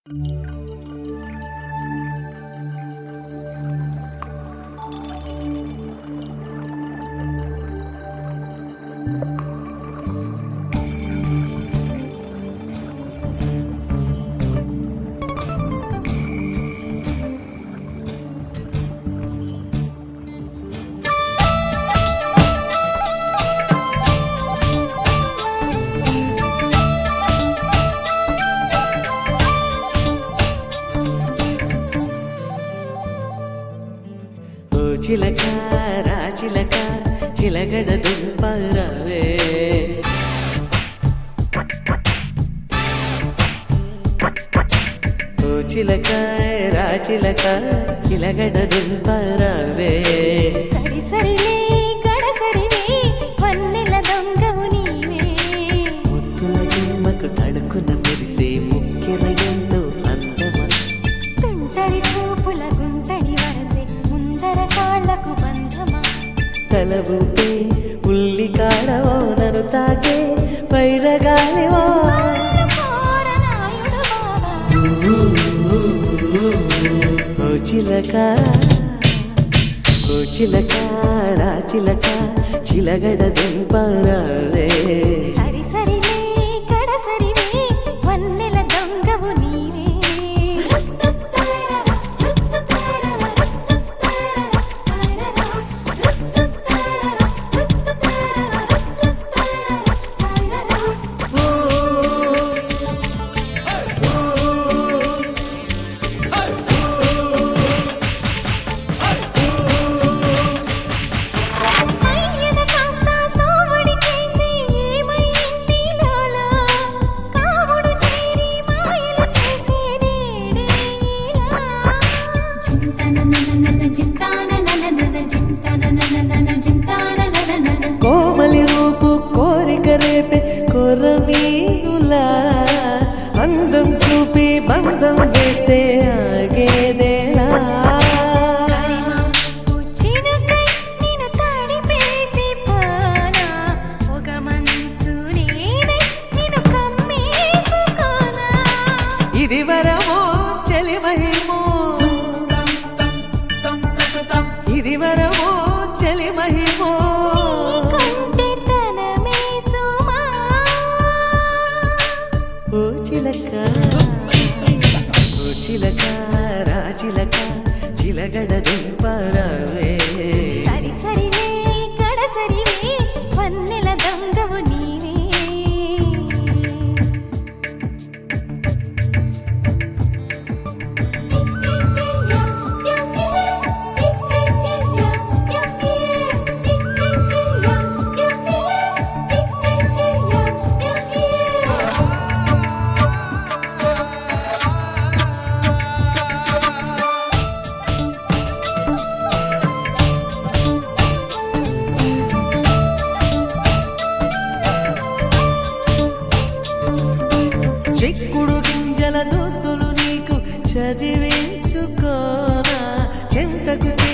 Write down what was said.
ఓ చిలక రాచిలక చిలగడ దుంపరవే ఓ చిలక రాచిలక చిలగడ దుంపరవే సరి సరిలే గడసరివే వన్నెల దొంగవు నీవే ముద్దుల గుమ్మకు తడుకున మెరిసే ముక్కెర ఎంతో అందమా తుంటరి చూపుల గుంటడి వరసే ముందర కాళ్లకు బంధమా తల ఊపే ఉల్లి కాడవో నన్ను తాకే పైరగాలివో అల్లు కోరనాయుడు బావా ఓ చిలక ఓ చిలక రా చిలక చిలగడ దింపరావే సరి సరిలే గడసరివే వన్నెల దొంగవు నీవే అయ్యన కాస్త సోముడి చేసి ఏమైంది లోలా కావుడు చేరి మాయలు చేసే నేడేలా చింతనననన చింతానననన చింతనననన చింతానననన కోమలి రూపు కోరిక రేపే కొరమీనులా అందం చూపి బంధం వేస్తే ఆగేదేలా చినుకై నిన్ను తడిపేసి పోనా ఒక మంచు నేనై నిన్ను కమ్మేసుకోనా ఇది వరమో చెలి మహిమో ఇది వరమో చెలి మహిమో కంటే తనమే సుమా ఓ చిలక ఓ చిలక రా చిలక చిలగడ దింపరావే సరి సరిలే గడసరివే వన్నెల దొంగవు నీవే చిక్కుడు గింజల దొద్దులు నీకు చదివించుకోనా చెంతకు